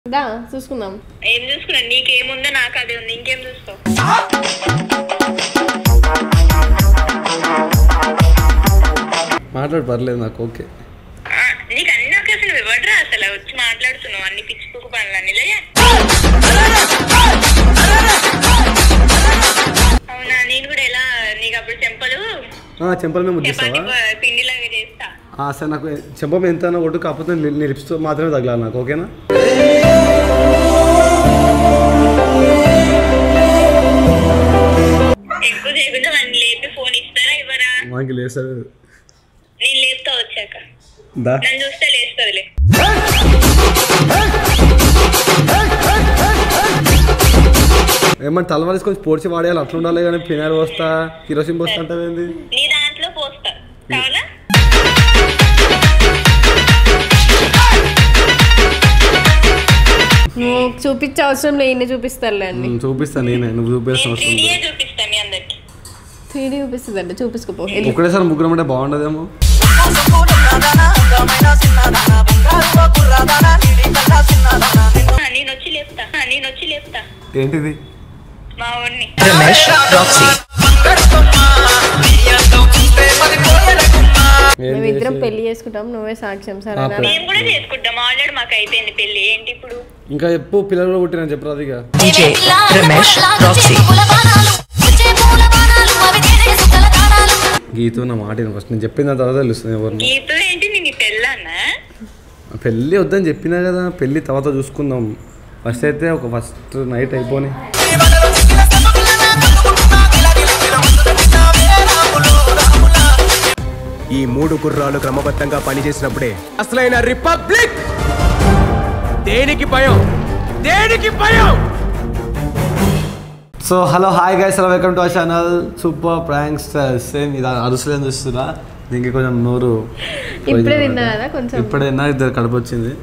దా చూసుకుందాం ఏం చూసుకున్నా నీకేముందో నాకు అదే ఉంది ఇంకేం చూస్తావు మాట్లాడు పర్లేదు నాకు ఓకే ఆ, నీకు అన్ని అవకాశం ఇవ్వడరా అసలు వచ్చి మాట్లాడుతున్నావు అన్ని పిచ్చిపోకు పనులన్నీ లే అవునా నేను కూడా ఎలా నీకు అప్పుడు చెంపలు ఆ, చెంపల మీద చపాతి ముద్దిస్తావా ప- పిండిలాగా చేస్తా ఆ, సరే నాకు చెంప మీద ఎంత కొట్టు కాకపోతే నీ- నీ లిప్స్తో మాత్రమే తగలాలి నాకు ఓకేనా ఎక్కువ చేయకుండా వాడిని లేపి ఫోన్ ఇస్తారా ఇవ్వరా మనకి లేదు సార్ నేను లేపుతా వచ్చాక దా నన్ను చూస్తే లేస్తుందిలే ఏమన్నా తలవారు తీసుకొని పొడిచి వాడేయాలి అట్లా ఉండాలి కానీ ఫినాయిల్ పోస్తా కిరోసిన్ పోస్తా అంటావేంది నీ దాంట్లో పోస్తా కావాలా నువ్వు చూపించే అవసరం లేదు ఈయన చూపిస్తారులే అండి ఉమ్, చూపిస్తా నేనే నువ్వు చూపించాల్సిన నేను అవసరం త్రీడీయే లేదు చూపిస్తా మీ అందరికి త్రీ డీ చూపిస్తుందండి చూపించుకోపో ఒకటేసారి ముగ్గురం అంటే బాగుండదేమో ఆ, నేను వచ్చి లేపుతా ఆ, నేను వచ్చి లేపుతా ఏంటిది మా ఊరిని రమేష్ రాక్సీ ఏం మేమిద్దరం చేసి- పెళ్లి చేసుకుంటాం నువ్వే సాక్ష్యం ఆ, సరేనా పెళ్లి. మేము కూడా చేసుకుంటాం ఆల్రెడీ మాకు అయిపోయింది పెళ్లి ఏంటి ఇప్పుడు ఇంకా ఎప్పుడు పిల్లలు కూడా పుట్టిన చెప్పరాదు ఇక డీజే రమేష్ రాక్సీ గీత నా మాట విను ఫస్ట్ నేను చెప్పిన దాని తర్వాత తెలుస్తుంది ఎవరిని గీత ఏంటి నేను నీ పెళ్ళన్నా పెళ్ళి వద్దని చెప్పినా కదా పెళ్ళి తర్వాత చూసుకుందాం ఫస్ట్ అయితే ఒక ఫస్ట్ నైట్ అయిపోని ఈ మూడు గుర్రాలు క్రమబద్ధంగా పనిచేసినప్పుడే అసలైన రిపబ్లిక్ దేనికి భయం దేనికి భయం so hello hi guys hello welcome to our channel super pranks same ఇది అరుసలేని చూస్తున్నా దీనికి కొంచెం నోరు ఇప్పుడే తిన్నా కదా కొంచెం ఇప్పుడే నా ఇద్దరు కడుపు వచ్చింది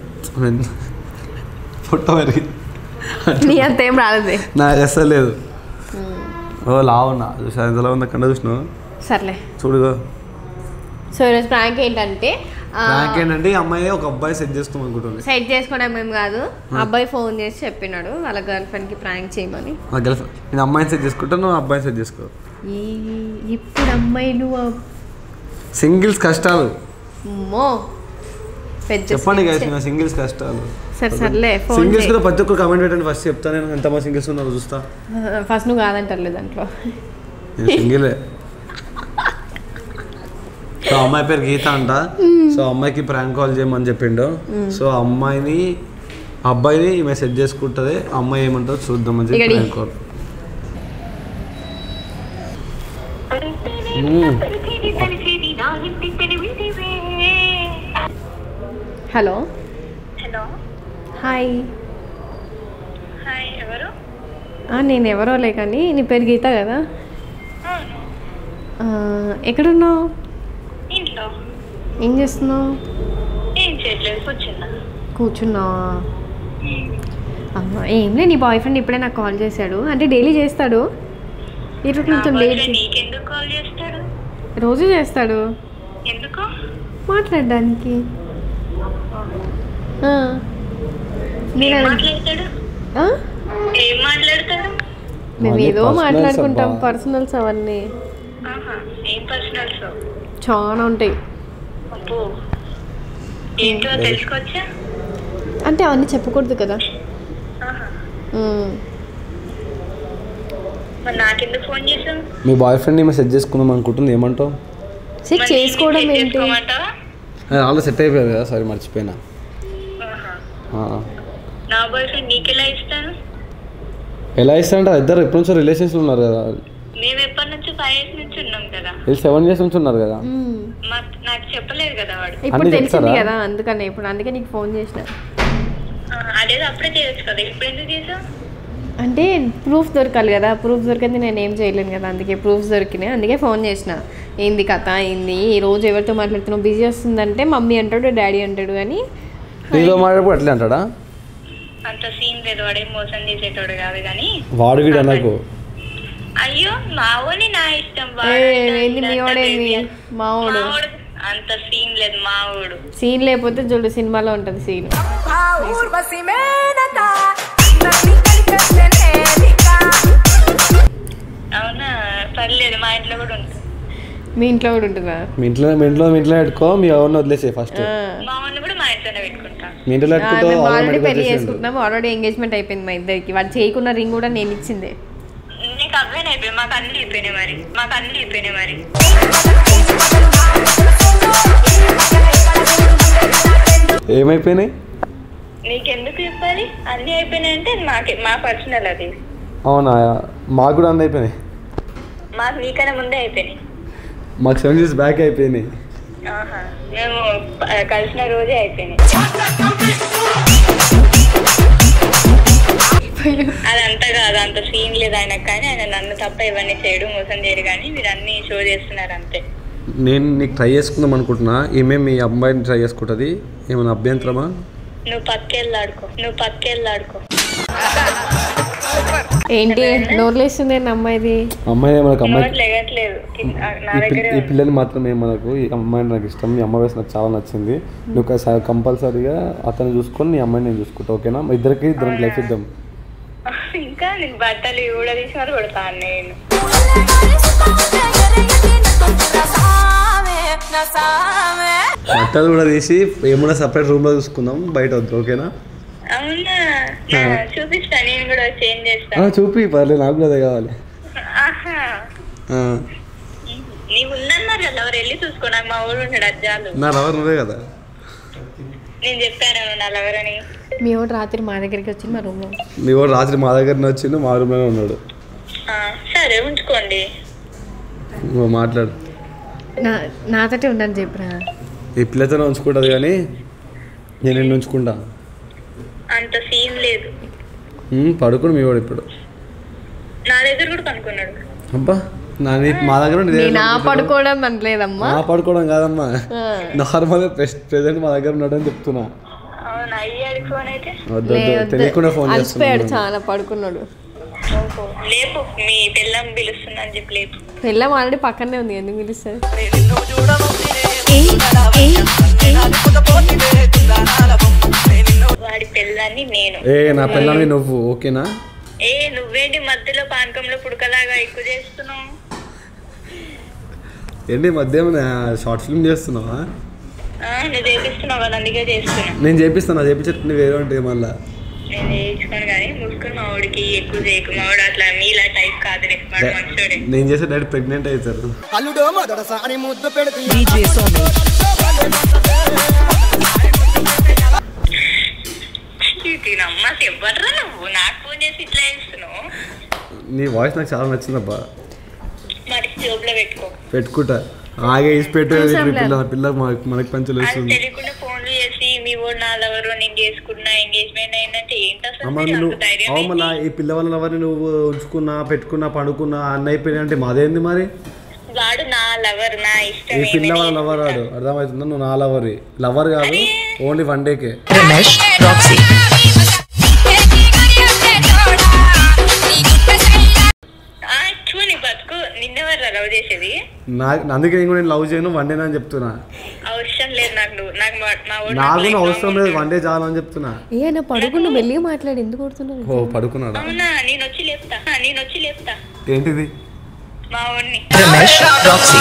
ఫోటో పెరిగి నీ అంత ఏం రాలేదే నాకు అసలు లేదు ఓ లావున్నా చూసా ఎంతలో ఉందా కండ చూసినావు సర్లే చూడుగా సో ఈరోజు ప్రాంక్ ఏంటంటే ఆ, ప్రాంక్ ఏంటంటే ఈ అమ్మాయి ఒక అబ్బాయి సెట్ చేస్తాం అనుకుంటుంది సెట్ చేసుకోవడం ఏం కాదు అబ్బాయి ఫోన్ చేసి చెప్పినాడు వాళ్ళ గర్ల్ ఫ్రెండ్ కి ప్రాంక్ చేయమని నా గర్ల్ నేను అమ్మాయిని సెట్ చేసుకుంటా నువ్వు అబ్బాయిని సెట్ చేసుకో ఈ ఇప్పుడు అమ్మాయిలు సింగిల్స్ కష్టాలు అమ్మో పెద్ద చెప్పండి speech. గైస్ నా సింగిల్స్ కష్టాలు సరే సర్లే ఫోన్ సింగిల్స్ కూడా ప్రతి ఒక్కరు కామెంట్ పెట్టండి ఫస్ట్ చెప్తా నేను ఎంతమంది సింగిల్స్ ఉన్నారో చూస్తా ఫస్ట్ నువ్వు కాదంటారులే దాంట్లో నేను సింగిలే సో అమ్మాయి పేరు గీత అంట సో అమ్మాయికి ప్రాంక్ కాల్ చేయమని చెప్పిండు సో అమ్మాయిని అబ్బాయిని ఈమె సెట్ చేసుకుంటుంది అమ్మాయి ఏమంటారో చూద్దామని చెప్పి ఇక్కడి. Prank call hello hello hi hi ఎవరు ఆ, నేను ఎవరోలే కానీ నీ పేరు గీత కదా అవును ఆ, ఎక్కడున్నావు ఇంట్లో ఏం చేస్తున్నావు ఏం చేయట్లేదు కూర్చున్నా కూర్చున్నావా ఆ, ఏంలే నీ బాయ్ ఫ్రెండ్ ఇప్పుడే నాకు కాల్ చేశాడు అంటే డైలీ చేస్తాడు ఈరోజు నా కొంచెం boyfriend లేట్ నీకెందుకు కాల్ చేస్తాడు రోజు చేస్తాడు ఎందుకు మాట్లాడడానికి ఆ. ఏం నేను మాట్లాడతాడు ఆ? ఏం మాట్లాడతాడు మేము అవన్నీ ఏదో personals మాట్లాడుకుంటాం అబ్బా. పర్సనల్స్ అవన్నీ ఆహా ఏం పర్సనల్స్ చాలా ఉంటాయి అబ్బో ఏంటో తెలుసుకోవచ్చా అంటే అవన్నీ చెప్పకూడదు కదా ఆహా ఉమ్. మరి నాకెందుకు ఫోన్ చేసావు మీ బాయ్ ఫ్రెండ్ ఈమె సెట్ చేసుకుందాం అనుకుంటుంది ఏమంటావు చెక్ మరి చేసుకోవడం నీకు ఏంటి చేసుకోమంటావా ఆల్రెడీ సెట్ అయిపోయారు కదా సారీ మర్చిపోయినా ఆహా. ఆ. నా బాయ్ ఫ్రెండ్ నీకెలా ఇస్తాను ఎలా ఇస్తారంటే ఇద్దరు ఎప్పటి నుంచో రిలేషన్స్లో ఉన్నారు కదా మేము ఎప్పటి నుంచి ఫైవ్ ఇయర్స్ నుంచి ఉన్నాం కదా వీళ్ళు సెవెన్ ఇయర్స్ నుంచి ఉన్నారు కదా ఉమ్. మా నాకు చెప్పలేదు కదా వాడు ఇప్పుడు అన్నీ తెలిసింది చెప్తారా? కదా అందుకనే ఇప్పుడు అందుకే నీకు ఫోన్ చేసిన ఆ, అదేదో అప్పుడే చేయొచ్చు కదా ఇప్పుడు ఎందుకు చేసావు అంటే ప్రూఫ్ దొరకాలి కదా ప్రూఫ్ దొరికింది నేను ఏం చేయలేను కదా అందుకే ప్రూఫ్స్ దొరికినాయి అందుకే ఫోన్ చేసిన ఏంది కథ ఏంది ఈ రోజు ఎవరితో మాట్లాడుతున్నావు బిజీ వస్తుందంటే మమ్మీ అంటాడు డాడీ అంటాడు కానీ నీలో మాట్లాడప్పుడు అట్లే అంటాడా అంత సీన్ లేదు వాడేం మోసం చేసేటోడు కాదు కానీ వాడు వీడు అనకు అయ్యో మావోని నా ఇష్టం ఏ, ఏంది మీ వాడేంది మావాడు మావోడు అంత సీన్ లేదు మా ఊడు సీన్ లేకపోతే చూడు సినిమాలో ఉంటుంది సీన్ అవునా పర్లేదు మా ఇంట్లో కూడా ఉంటుంది మీ ఇంట్లో కూడా ఉంటుందా మీ ఇంట్లో మీ ఇంట్లో మీ ఇంట్లో పెట్టుకో మీ ఎవరిని వదిలేసే ఫస్ట్ ఆ. మా ఊరిని కూడా మా ఇంట్లోనే పెట్టుకుంటా మీ ఇంట్లో ఆ, పెట్టుకుంటే మేము ఆల్రెడీ ఆల్రెడీ పెళ్లి చేసుకుంటున్నాం ఆల్రెడీ ఎంగేజ్మెంట్ అయిపోయింది మా ఇద్దరికి వాడు చేయకున్న రింగ్ కూడా నేను ఇచ్చిందే నీకు అవ్వేనే అయిపోయి మాకు అన్ని అయిపోయినాయి మరి మాకు అన్ని అయిపోయినాయి మరి ఏమైపోయినాయి నీకెందుకు చెప్పాలి అన్ని అయిపోయినాయి అంటే మాకే మా పర్సనల్ అది అవునా మాకు కూడా అంద అయిపోయినాయి మాకు నీకన్నా ముందే అయిపోయినాయి మాకు సెవెన్ ఇయర్స్ బ్యాక్ అయిపోయినాయి ఆహా మేము ఆ, కలిసిన రోజే అయిపోయినాయి అదంతా కాదు అంత సీన్ లేదు ఆయనకు కానీ ఆయన నన్ను తప్ప ఇవన్నీ చేయడు మోసం చేయడు కానీ మీరు అన్ని షో చేస్తున్నారు అంతే నేను నీకు ట్రై చేసుకుందాం అనుకుంటున్నా ఈమె మీ అబ్బాయిని ట్రై చేసుకుంటుంది ఏమైనా అభ్యంతరమా నువ్వు పక్కెళ్ళాడుకో నువ్వు పక్కెళ్ళాడుకో ఏంటి నోర్లేస్తుంది అమ్మాయిది అమ్మాయి మనకు అమ్మాయి నోట్ లెగట్లేదు కింద- ఆ, నా ఈ పిల్ల దగ్గరే ఈ పిల్లని మాత్రమే మనకు ఈ అమ్మాయి నాకు ఇష్టం మీ అమ్మాయి వేసి నాకు చాలా నచ్చింది నువ్వు కంపల్సరీగా అతను చూసుకొని నీ అమ్మాయిని నేను చూసుకుంటా ఓకేనా మా ఇద్దరికి ఇద్దరికి లైఫ్ ఇద్దాం ఇంకా నీకు బట్టలు ఇవి కూడా తీసి మరి కొడతాను నేను బట్టలు కూడా తీసి ఏమైనా సపరేట్ రూమ్లో చూసుకుందాం బయట వద్దు ఓకేనా అవునా నా చూపిస్తా నేను కూడా చేంజ్ చేస్తా ఆ, చూపి పర్లేదు నాకు కూడా అదే కావాలి ఆహా ఆ, నీవు ఉందన్నారు కదా ఎవరు వెళ్ళి చూసుకో నాకు మా ఊరు ఉన్నాడు అజ్జాలు నా రవర్ నువ్వే కదా నేను చెప్పాను నా లవరని మీ వాడు రాత్రి మా దగ్గరికి వచ్చి మా రూమ్లో నీ వాడు రాత్రి మా దగ్గరనే వచ్చిండు మా రూమ్లోనే ఉన్నాడు ఆ, సరే ఉంచుకోండి నువ్వు మాట్లాడు నా నాతోటే ఉండని చెప్పురా ఈ పిల్లతోనే ఉంచుకుంటుంది కానీ నేను నిన్ను ఉంచుకుంటా అంత సీన్ లేదు ఉమ్, పడుకుని మీ వాడు ఇప్పుడు నా దగ్గర కూడా కనుక్కున్నాడు అబ్బా నా నీ మా దగ్గర ఉండి నేను ఆ పడుకోవడం అనలేదమ్మా మా పడుకోవడం కాదమ్మా నార్మల్ ప్రెసెంట్ మా దగ్గర ఉన్నాడని చెప్తున్నా అవునా అయ్యాడి ఫోన్ అయితే వద్దు వద్దు తెలియకుండా ఫోన్ అలసిపోయాడు చేస్తున్నాను చాలా పడుకున్నాడు ఓహో లేపు మీ పిల్లం పిలుస్తున్నా అని చెప్పి లేపు పెళ్ళం ఆల్రెడీ పక్కనే ఉంది ఎందుకు పిలుస్తుంది వాడి పిల్లాన్ని నేను ఏ నా పిల్లని నువ్వు ఓకేనా ఏ నువ్వేంటి మధ్యలో పానకంలో పుడకలాగా ఎక్కువ చేస్తున్నావు ఏంటి మధ్య షార్ట్ ఫిల్మ్ చేస్తున్నావా ఆ, నువ్వు చేపిస్తున్నావు కదా అందుకే చేస్తున్నా నేను చేపిస్తాను చేపించేటప్పుడు వేరే ఉంటుంది మళ్ళా నేను చేయించుకోను కానీ ముసుకుని మా వాడికి ఎక్కువ చేయకు మా వాడు అట్లా మీలా టైప్ కాదు వాడు మంచోడే నేను చేసే డైరెక్ట్ ప్రెగ్నెంట్ అవుతారు DJ Somesh. తినమ్మ చెప్పట్రా నువ్వు నాకు ఫోన్ చేసి ఇట్లా చేస్తున్నావు నీ వాయిస్ నాకు చాలా నచ్చిందబ్బా మరి జోబులో పెట్టుకో పెట్టుకుంటా ఆగే ఇసి పెట్టు పిల్ల పిల్ల మనకి మనకి పంచులు అది వేస్తుంది తెలియకుండా ఫోన్లు చేసి మీ వాడు నా లవరు నేను చేసుకున్నా ఎంగేజ్మెంట్ అయిందంటే ఏంటి అసలు అమ్మ మీరు నువ్వు అంత ధైర్యం అమ్మ నా ఏంటి? ఈ పిల్ల వల్ల ఎవరిని నువ్వు ఉంచుకున్నా పెట్టుకున్నా పండుకున్నా అన్న అయిపోయినా అంటే మాదేంది మరి వాడు నా లవర్ నా ఈ ఇష్టం పిల్ల వాళ్ళ లవర్ వాడు అర్థమవుతుందా నువ్వు నా లవర్ లవర్ కాదు ఓన్లీ వన్ డేకే Ramesh Roxy. చూ నీ బతుకు నిన్నెవరు లవ్ చేసేది నా అందుకే నేను కూడా నేను లవ్ చేయను వన్ డేనా అని చెప్తున్నా అవసరం లేదు నాకు నువ్వు నాకు మా- మా వాడు నాకు lifelong అవసరం లేదు ఉంటాడు. వన్ డే చాలు అని చెప్తున్నా ఏ నా పడుకుని మెల్లిగా మాట్లాడి ఎందుకు కొడుతున్నావు ఓ పడుకున్నాడా అవునా నేను వచ్చి లేపుతా ఆ, నేను వచ్చి లేపుతా ఏంటిది మా వాడిని Ramesh Roxy.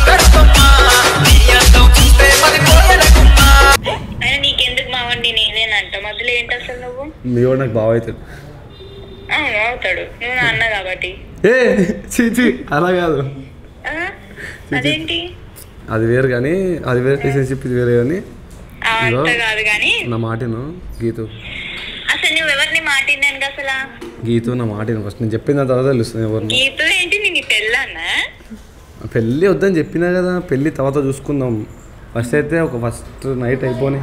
అయినా నీకెందుకు మా వాడిని నేనేనంట మధ్యలో ఏంటి అసలు నువ్వు మీ వాడు నాకు బాగా అవుతాడు అవును అవుతాడు నువ్వు నా అన్న కాబట్టి ఏ చీచి అలా కాదు ఆ? అదేంటి అది వేరు కానీ అది వేరే రిలేషన్షిప్ ఇది వేరే కానీ ఆ, అంత కాదు కానీ నా మాటను గీతు అసలు నువ్వు ఎవరిని మాటిన్నాను అసలు గీతు నా మాటను ఫస్ట్ నేను చెప్పిన తర్వాత తెలుస్తుంది ఎవరిని గీత ఏంటి నేను పెళ్ళానా పెళ్ళి వద్దని చెప్పినా కదా పెళ్ళి తర్వాత చూసుకుందాం ఫస్ట్ అయితే ఒక ఫస్ట్ నైట్ అయిపోని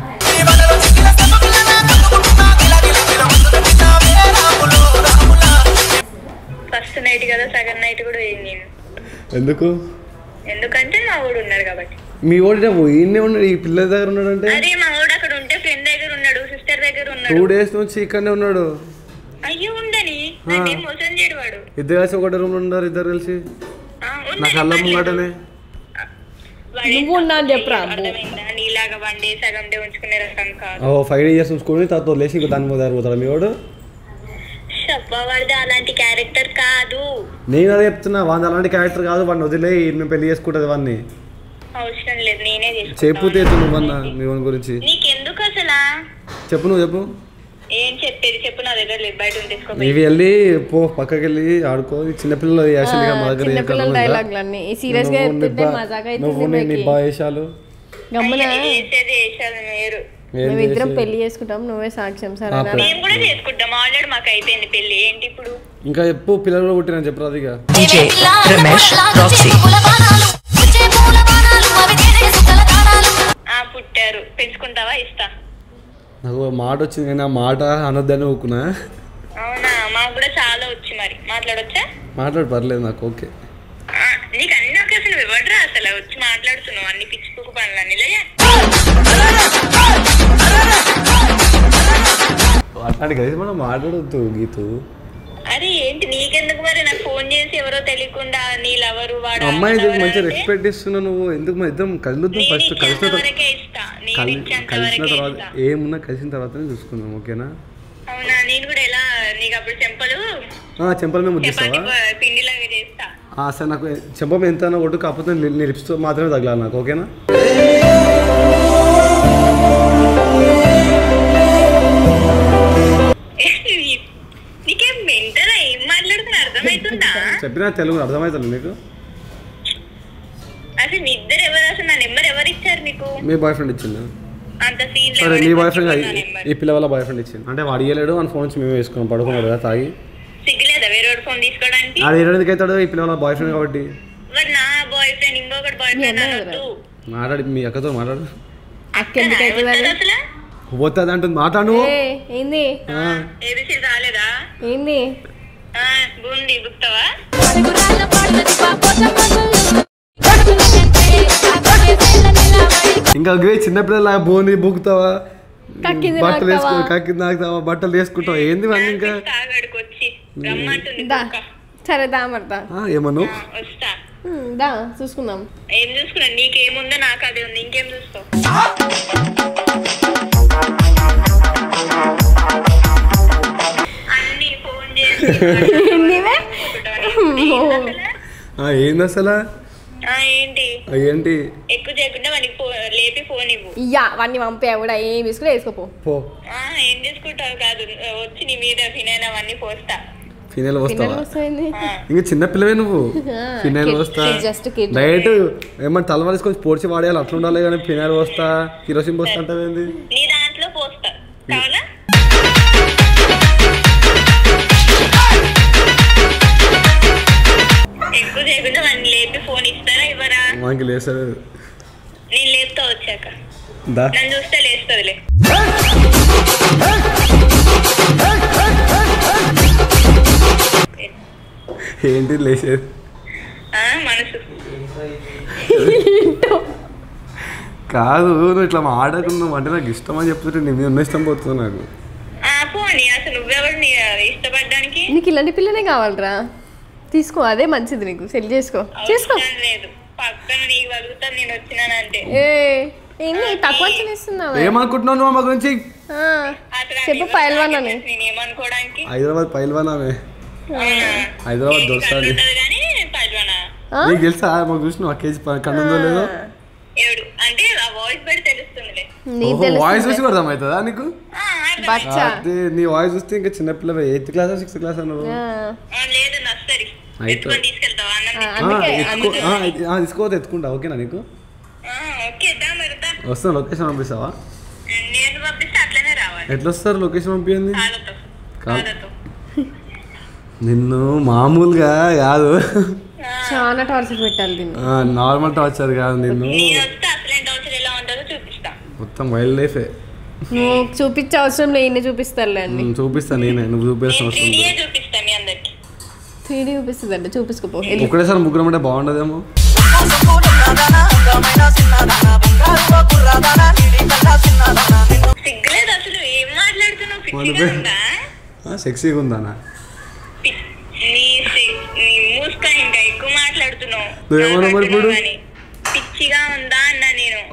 ఫస్ట్ నైట్ కదా సగం నైట్ కూడా వేయింది నేను ఎందుకు ఎందుకంటే మా ఊడు ఉన్నాడు కాబట్టి మీ ఓడి ఈయనే ఉన్నాడు ఈ పిల్ల దగ్గర ఉన్నాడు అంటే అదే మా ఊడు అక్కడ ఉంటే ఫ్రెండ్ దగ్గర ఉన్నాడు సిస్టర్ దగ్గర టూ ఉన్నాడు డేస్ నుంచి ఇక్కడనే ఉన్నాడు అయ్యో ఉండని నన్ను మోసం చేయడు వాడు ఇద్దరు కలిసి ఒకటే రూమ్ ఉన్నారు ఇద్దరు కలిసి ఆ, నా ఉండని, కళ్ళ పర్లేదు. ముంగటనే పడేసి నువ్వు ఉన్నా అని చెప్పురా అమ్ము. అర్థమైందా నీలాగా వన్ డే సగం డే ఉంచుకునే రకం కాదు ఓ ఫైవ్ ఇయర్స్ ఉంచుకొని తర్వాత వదిలేసి ఇంకో దాని మీద పోతాడు మీ వాడు చెప్పబడితే అలాంటి క్యారెక్టర్ కాదు నేను అదే చెప్తున్నా వాడిని అలాంటి క్యారెక్టర్ కాదు వాడిని వదిలే మేము పెళ్లి చేసుకుంటుంది వాడిని అవసరం లేదు నేనే చెప్పు చేసుకుంటా తేతు నువ్వన్నా మీ వాని గురించి నీకెందుకు అసలా చెప్పు నువ్వు చెప్పు ఏం చెప్పేది చెప్పు నా దగ్గర లేదు బయట ఉంది తీసుకో నీవి వెళ్ళి పో పక్కకి వెళ్ళి ఆడుకో ఈ చిన్నపిల్లలు యాక్చువల్లీ మా దగ్గర ఏం చిన్నపిల్లల కథ ఉందా? డైలాగులు అన్నీ సీరియస్ గా నువ్వు చెప్తుంటే నిబ్బా- మజాగా నువ్వు అవుతుంది నీ నిబ్బా వేషాలు గమ్మున చేసేది వేసాను మీరు ఏం మేమిద్దరం చేసేది? పెళ్లి చేసుకుంటాం నువ్వే సాక్ష్యం ఆ, సరేనా పె- మేము కూడా చేసుకుంటాం ఆల్రెడీ మాకు అయిపోయింది పెళ్లి ఏంటి ఇప్పుడు ఇంకా చెప్పు పిల్లలు కూడా పుట్టిన చెప్పు ఇక DJ Ramesh Roxy. ఆ పుట్టారు పెంచుకుంటావా ఇస్తా నాకు ఒక మాట వచ్చింది కానీ ఆ మాట అనొద్దని ఊకున్నా అవునా మాకు కూడా చాలా వచ్చి మరి మాట్లాడొచ్చా మాట్లాడు పర్లేదు నాకు ఓకే ఆ, నీకు అన్ని అవకాశం నువ్వు ఇవ్వడరా అసలు వచ్చి మాట్లాడుతున్నావు అన్ని పిచ్చిపోకు పనులన్నీ లే అట్లాంటి కలిసి మనం మాట్లాడొద్దు గీతు అరే ఏంటి నీకెందుకు మరి నాకు ఫోన్ చేసి ఎవరో తెలియకుండా నీ లవరు వాడు అమ్మాయి lover మంచిగా అంటే రెస్పెక్ట్ ఇస్తున్నావు నువ్వు ఎందుకు మన ఇద్దరం కలుద్దాం నేను ఫస్ట్ ఇచ్చేంత కలిసిన తర్వాత వరకే ఇస్తా నేను కలి- ఇచ్చేంత కలిసిన వరకే తర్వాత ఇస్తా ఏమున్నా కలిసిన తర్వాతనే చూసుకుందాం ఓకేనా అవునా నేను కూడా ఎలా నీకు అప్పుడు చెంపలు ఆ, చెంపల మీద చపాతి ముద్దిస్తావా ప- పిండిలాగా చేస్తా ఆ, సరే నాకు చెంప మీద ఎంత అన్నా కొట్టు కాకపోతే నీ- నీ లిప్స్తో మాత్రమే తగలాలి నాకు ఓకేనా నీకేం మెంటలా ఏం మాట్లాడుతున్నా అర్థమవుతుందా చెప్పినా తెలుగు అర్థమవుతుంది నీకు అసలు మీ ఇద్దరు ఎవరు అసలు నా నెంబర్ ఎవరు ఇచ్చారు నీకు మీ బాయ్ ఫ్రెండ్ ఇచ్చింది అంత సీన్ సరే నీ బాయ్ ఫ్రెండ్ ఈ పిల్ల వాళ్ళ బాయ్ ఫ్రెండ్ ఇచ్చింది అంటే వాడు ఇయ్యలేడు అని ఫోన్ వచ్చి మేమే వేసుకున్నాం పడుకున్నాడు కదా తాగి సిగ్గులేదా వేరే వాడు ఫోన్ తీసుకోవడానికి ఆడు ఏ ఎందుకు అవుతాడు ఈ పిల్ల వాళ్ళ బాయ్ ఫ్రెండ్ కాబట్టి మరి నా బాయ్ ఫ్రెండ్ ఇంకొకటి బాయ్ మీ ఫ్రెండ్ అమ్మాయి అనొద్దు మాట్లాడి మీ అక్కతో మాట్లాడు అక్క ఎందుకు అవుతుంది ఏమవుతుంది అది? అసలు పోతుంది అంటుంది మాట్లాడు నువ్వు. ఏ, ఏంది ఆ, ఏబిసి రాలేదా ఏంది ఆ, బూంది బుక్తావా ఇంకా గ్రే చిన్నపిల్లల బోని బుక్కుతావా కక్కింది బట్టలు నాకుతావా? వేసుకో కక్కింది నాకుతావా బట్టలు వేసుకుంటావా ఏంది ఇవన్నీ ఇంకా తాగాడికి వచ్చి రమ్మంటుంది దా కుక్క. సరే దా మడతా ఆ, ఏమను ఆ, వస్తా దా చూసుకుందాం ఏం చూసుకున్నా నీకేముందో నాకు అదే ఉంది ఇంకేం చూస్తావు అన్ని ఫోన్ చేసి ఏందివే? ఆ, ఏంది అసలు ఆ, ఏంటి ఆ, ఏంటి ఎక్కువ చేయకుండా వానికి ఫోన్ లేపి ఫోన్ ఇవ్వు ఇయ్యా వాడిని పంపే కూడా ఏం తీసుకుని వేసుకోపో పో ఆ, ఏం చేసుకుంటావు కాదు వచ్చి నీ మీద ఫినైన్ అవన్నీ పోస్తా ఫినాయిల్ పిల్లలు వస్తావా వస్తుంది ఆ, ఇంకా చిన్న పిల్లవే నువ్వు ఆ, ఫినాయిల్ kid- వస్తా kid, just kid. డైరెక్ట్ ఏమన్నా తలవారేసుకొని స్పోర్ట్స్ వాడేయాలి అట్లా ఉండాలి కానీ ఫినాయిల్ వస్తా కిరోసిన్ పోస్తా అంటే ఏంది నీ దాంట్లో పోస్తా కావాలా ఎక్కువ చేయకుండా వాడిని లేపి ఫోన్ ఇస్తారా ఇవ్వరా మనకి లేసారు నేను లేపుతా వచ్చాక దా నన్ను చూస్తే లేస్తుందిలే ఏంటి లేసేది ఆ, మనసు కాదు నువ్వు ఇట్లా మాట్లాడుకున్నావు అంటే నాకు ఇష్టం అని చెప్తుంటే నీ మీద ఉన్న ఇష్టం పోతుంది నాకు ఆ, పోనీ అసలు నువ్వెవరు నీ ఇష్టపడడానికి నీకు ఇలాంటి పిల్లనే కావాలరా తీసుకో అదే మంచిది నీకు సెల్ చేసుకో చేసుకో అవసరం లేదు పక్కన నీకు వదులుతా నేను వచ్చినానంటే ఏ ఏంది తక్కువ చేస్తున్నావా ఏమనుకుంటున్నావు నువ్వు మా గురించి అసలు చెప్పు నీకు పైల్వాన్ అని. నేను ఏమనుకోవడానికి హైదరాబాద్ పైల్వాన్ ఆమె అవునా? హైదరాబాద్ కేజీ దొరుకుతుంది కళ్ళు ఉంటది కానీ పైల్వానా నీకు తెలుసా మాకు చూసిన ఒక కేజీ ప- కన్ను ఉందో లేదో ఏడు అంటే ఆ వాయిస్ బట్టి తెలుస్తుందిలే నీకు ఓహో వాయిస్ తెలుసు చూసి కూడా అర్థమవుతుందా నీకు ఆ, అర్థం. బచ్చా అదే నీ వాయిస్ చూస్తే ఇంకా చిన్నపిల్ల ఎయిత్ క్లాస్ సిక్స్త్ క్లాస్ నువ్వు ఆ, ఆ, లేదు నర్సరీ అయితే. ఎత్తుకొని తీసుకెళ్తావా అన్నం ఆ, తిని? అందుకే ఆ, ఎత్తుకో- ఆ, ఇది- ఆ, తీసుకోవద్దు ఎత్తుకుంటా ఓకేనా నీకు ఆ, ఓకే దా మరి దా. వస్తున్నా లొకేషన్ పంపిస్తావా నేను పంపిస్తే అట్లనే రావాలి ఎట్లా వస్తారు లొకేషన్ పంపించింది కాళ్ళతో కాల్- కాళ్ళతో నిన్ను మామూలుగా కాదు చాలా టార్చర్ పెట్టాలి దీన్ని నార్మల్ టార్చర్ కాదు నిన్ను నేను వస్తే అసలే టార్చర్ ఎలా ఉంటుందో చూపిస్తా మొత్తం వైల్డ్ లైఫే నువ్వు చూపించే అవసరం లేదు చూపిస్తారులే అండి చూపిస్తా నేనే నువ్వు చూపించాల్సిన నేను అవసరం త్రీడీయే లేదు చూపిస్తా మీ అందరికి త్రీ డీ చూపిస్తుంది అంటే చూపించుకోపో ఒకటేసారి ముగ్గురం అంటే బాగుండదేమో సిగ్గులేదు అసలు ఏం మాట్లాడుతున్నావు పిచ్చిగా ఉందా సెక్సీగా ఉందానా పి- నీ సి- నీ మూసుక ఇంకా ఎక్కువ మాట్లాడుతున్నావు నువ్వేమన్నావు మరి ఇప్పుడు? మాట్లాడుతున్నావు అని. పిచ్చిగా ఉందా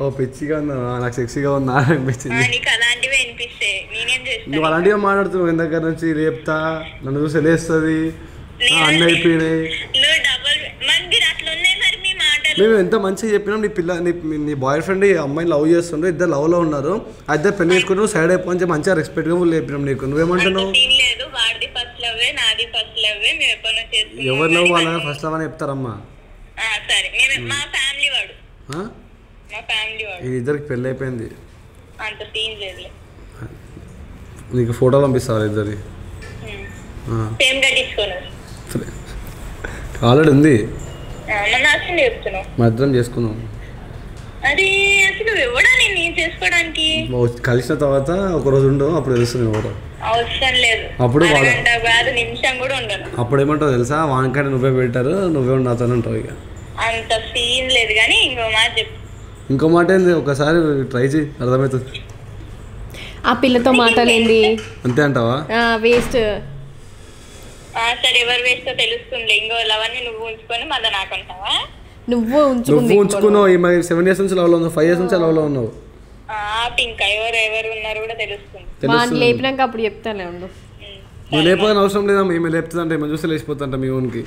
ఓ పిచ్చిగా ఉందా నాకు సెక్సీగా ఉందా ఆ, అనిపించింది నీకు అలాంటివి వినిపిస్తాయి నేనేం చేస్తాను నువ్వు అలాంటిగా మాట్లాడుతున్నావు ఇంత దగ్గర నుంచి రేపుతా నన్ను చూసి వెళ్ళేస్తుంది అన్నీ అయిపోయినాయి నువ్వు డబుల్ మరి మీరు అట్లా ఉన్నాయి మరి మీ మాటలు మేము ఎంత మంచిగా చెప్పినాం నీ పిల్ల నీ నీ బాయ్ ఫ్రెండ్ ఈ అమ్మాయిని లవ్ చేస్తుండ్రు ఇద్దరు లవ్లో ఉన్నారు ఆ ఇద్దరు పెళ్లి చేసుకుంటూ సైడ్ అయిపోయి మంచిగా రెస్పెక్ట్గా చెప్పినాం నీకు అంత నువ్వేమంటున్నావు సీన్ లేదు వాడిది ఫస్ట్ లవ్వే నాది ఫస్ట్ లవ్వే మేము ఎప్పటి నుంచి చేస్తున్నాం ఎవరు లవ్ కానీ వాళ్ళ మనం- ఫస్ట్ లవ్ అని చెప్తారమ్మా ఆ, సరే మేము మా ఫ్యామిలీ వాడు ఆ? మా ఫ్యామిలీ వాడు ఈ ఇద్దరికి పెళ్ళి అయిపోయింది అంత సీన్ లేదులే నీకు ఫోటోలు పంపిస్తారు ఇద్దరి సేమ్ కట్టించుకోను ఆల్రెడీ ఉంది మన అసలు చెప్తున్నావు మా ఇద్దరం చేసుకున్నాం అది అసలు ఎవడా నేను ఏం చేసుకోవడానికి ఓ- కలిసిన తర్వాత ఒక రోజు ఉండవు అప్పుడు తెలుస్తుంది ఎవరో అవసరం లేదు అప్పుడు వాడు- అరగంట కాదు నిమిషం కూడా ఉండను అప్పుడు ఏమంటావు తెలుసా వానికంటే నువ్వే పెట్టారు నువ్వే నాతో ఉంటావు ఇక అంత సీన్ లేదు కానీ ఇంకో మాట చెప్పు ఇంకో మాట ఏంది ఒకసారి ట్రై చేయి అర్థమవుతుంది ఆ పిల్లతో మాటలేంది అంతే అంటావా వేస్ట్ ఆ, సరే ఎవరు వేస్తో తెలుస్తుంది ఇంకో లవన్ని నువ్వు ఉంచుకొని మళ్ళీ నాకు అంటావా నువ్వు నువ్వు ఉంచుకుంది ఉంచుకున్నావు ఈ మరి సెవెన్ ఇయర్స్ నుంచి లవ్లో ఉన్నావు ఫైవ్ ఇయర్స్ నుంచి లవ్లో ఉన్నావు ఆ, ఇంకా ఎవరు ఎవరు ఉన్నారు కూడా తెలుస్తుంది వాడిని తెలుస్తుంది లేపినాక అప్పుడు చెప్తానే ఉండు నువ్వు లేకపోతే అవసరం లేదా మేము లేపుతుందంటే మేము చూస్తే లేచిపోతుంట మీ ఊనికి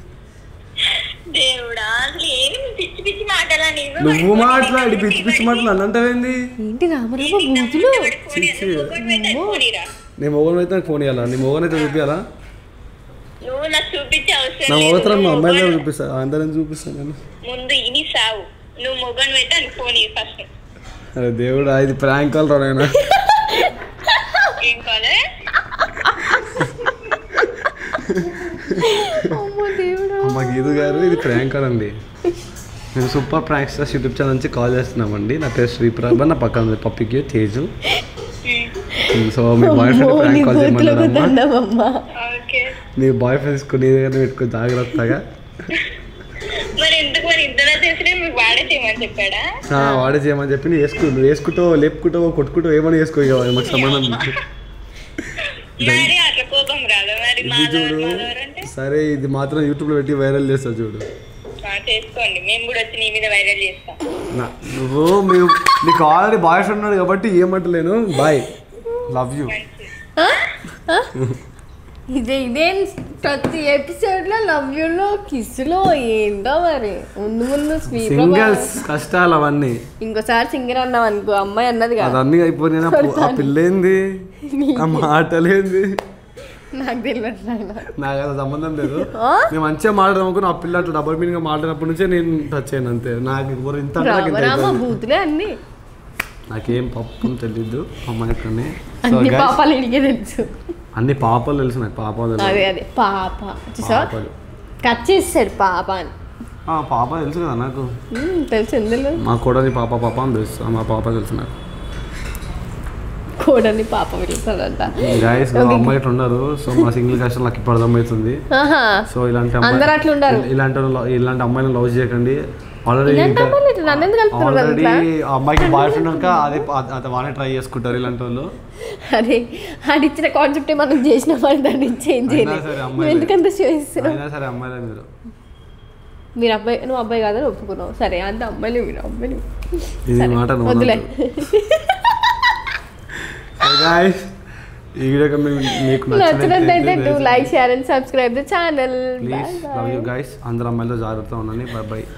దేవుడా అసలు ఏమి పిచ్చి పిచ్చి మాటలా నీవు నువ్వు మాట్లాడి పిచ్చి పిచ్చి మాటలు నన్ను అంటావేంది ఏంటి రామరామ బూతులు నీ మొగన్ అయితే నాకు ఫోన్ ఇవ్వాలా నీ మొగన్ అయితే చూపించాలా నువ్వు నాకు చూపించే అవసరం నా లేదు. మొగతరం మా నువ్వు అమ్మాయిలో మొగను- చూపిస్తా అందరం చూపిస్తాను నేను ముందు ఇని సావు నువ్వు మొగన్ పెట్టా ఫోన్ ఇవ్వు ఫస్ట్ అరే దేవుడా ఇది ప్రాంక్ కాల్ రా నాయనా ఏం కాలే అమ్మో దేవుడా అమ్మ గీదు గారు ఇది ప్రాంక్ కాల్ అండి మేము సూపర్ ప్రాంక్స్ యూట్యూబ్ ఛానల్ నుంచి కాల్ చేస్తున్నామండి నా పేరు శ్రీప్రభ నా పక్కన ఉంది పప్పికి తేజు సో మీ బాయ్ ఫ్రెండ్ అమ్మో, నీ ప్రాంక్ కాల్ బూతులకు చేయమన్నారమ్మా దండమమ్మా ఓకే మీ బాయ్ ఫ్రెండ్స్ నీ దగ్గర పెట్టుకో జాగ్రత్తగా మరి ఎందుకు మరి ఇద్దరు చేసినా మీకు వాడే చేయమని చెప్పాడా ఆ, వాడే చేయమని చెప్పి నువ్వు వేసుకో నువ్వు వేసుకుంటావు లేపుకుంటావు కొట్టుకుంటావు ఏమని వేసుకో ఇక మాకు సంబంధం లేదు. మరి అట్లా కోపం రాదు మరి ఇది మాధవర్ చూడు మాధవర్ అంటే సరే ఇది మాత్రం యూట్యూబ్లో పెట్టి వైరల్ చేస్తా చూడు ఆ, చేసుకోండి మేము కూడా వచ్చి నీ మీద వైరల్ చేస్తాం నా- నువ్వు మేము నీకు ఆల్రెడీ బాయ్ ఫ్రెండ్ ఉన్నాడు కాబట్టి ఏమంటలేను బాయ్ లవ్ యూ ఇదే ఇదే ప్రతి ఎపిసోడ్ లో లవ్ యూ లో కిస్ లో ఏంటో మరి ముందు ముందు స్వీట్ సింగల్స్ కష్టాలు అవన్నీ ఇంకోసారి సింగర్ అన్నావు అనుకో అమ్మాయి అన్నది కదా అదన్నీ అయిపోయినా ఆ పిల్లేంది ఆ మాటలేంది నాకు తెలియదు నాయన నాకు అది సంబంధం లేదు ఆ? నేను మంచిగా మాట్లాడదాం ఆ పిల్ల అట్లా డబల్ మీనింగ్ మాట్లాడినప్పటి నుంచే నేను టచ్ అయ్యాను అంతే నాకు ఎవరు ఇంత అంటే నాకు ఇంత రామ అయిపోయింది. బూతులే అన్ని నాకేం పప్పు తెలీదు అమ్మాయి కానీ సో అన్ని guys, పాపాలు ఇడికే తెలుసు అన్ని పాపాలు తెలుసు నాకు పాపాలు అదే తెలుసు అదే పాప చూసా పాపాలు కట్ చేస్తాడు పాప అని ఆ, పాప తెలుసు కదా నాకు మ్మ్, తెలుసు ఎందులో మా కోడని పాప పాప అని తెలుసు ఆ, మా పాప తెలుసు నాకు కోడని పాప పిలుస్తాడంట గాయస్ అమ్మాయి ఇట్లా ఉన్నారు సో మా సింగిల్ కష్టం నాకు ఇప్పుడు అర్థమవుతుంది ఆహా సో ఇలాంటి అమ్మాయి- అందరూ అట్లా ఉండరు. ఇలాంటి వాళ్ళు- ఇలాంటి అమ్మాయిని లవ్ చేయకండి ఆల్రెడీ ఇలాంటి అమ్మాయిలు ఇట్లా నన్ను ఎందుకు కలుపుతున్నారు ఆల్రెడీ అట్లా? ఆ అమ్మాయికి బాయ్ ఫ్రెండ్ కనుక అదే అదే వాళ్ళే ట్రై చేసుకుంటారు ఇలాంటి వాళ్ళు అరే ఆడిచ్చిన కాన్సెప్ట్ మనం చేసినామని దాన్ని చేంజ్ అయినా చేయలేదు సరే నువ్వు అమ్మాయిలే. ఎందుకంత చేస్తున్నావు అయినా సరే అమ్మాయిలే మీరు మీరు అబ్బాయి నువ్వు అబ్బాయి కాదని ఒప్పుకున్నావు సరే అంత అమ్మాయిలు మీరు అమ్మాయిలు ఇది సరే, మాట నువ్వు వద్దులే గాయస్ ఈ వీడియో మీకు మీకు నచ్చినట్లయితే డూ నచ్చినట్లయితే like share and subscribe the channel please love you guys అందరు అమ్మాయిలతో జాగ్రత్తగా ఉండండి బై బై